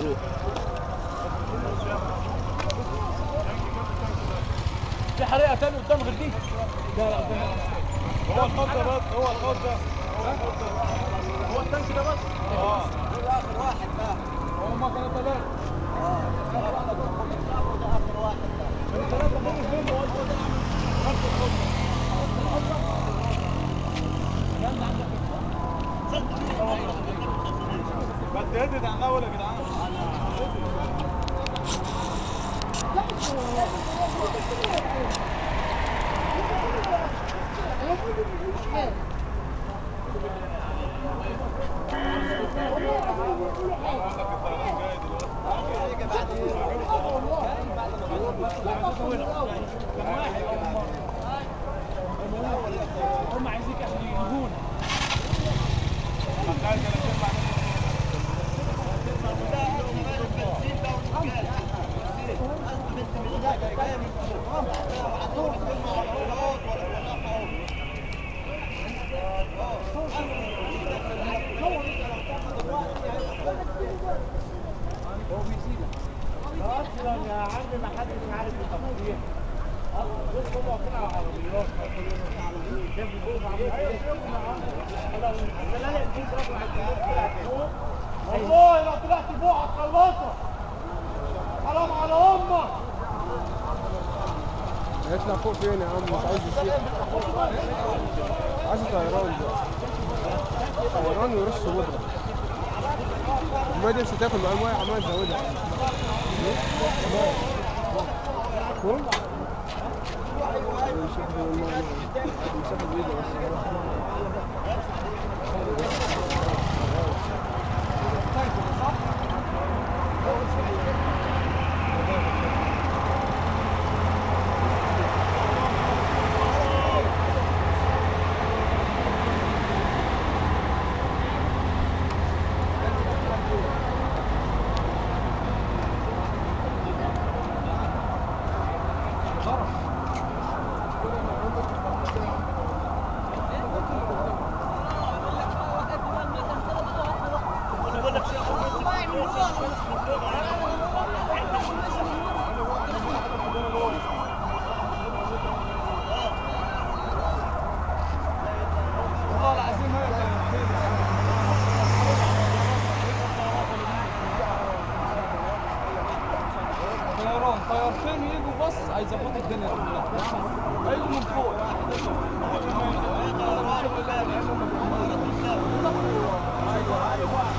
روح في حريقه تاني قدام غير دي لا لا قدام هو الخط ده بس هو الخط ده هو التانك ده بس اه اخر واحد ده هما كانوا ثلاثه اخر واحد ده الثلاثه منهم فين هو هو ده عامل خط الخط كان عندك بتهدد عن الاول يا جدعان هم عايزيك عشان يجيبون اصلا يا عم ما حدش عارف التصريح اصلا بص هم واقفين على العربيات شايف الجوز عامل ايه الجلالة الجوز رفع الجلالة طلعت فوق والله لو طلعت فوق هتخلصها حرام على امك هيطلع فوق فين يا عم مش عايز يسيب عايز طيران ده طيران ويرش بودرة المية دي مش هتاكل معاه المية عمال تزودها كل مش هاخد المية مش هاخد بإيده والله العظيم هي طيران طيارتين يجوا بس هيظبطوا الدنيا كلها هيجوا من فوق ايوه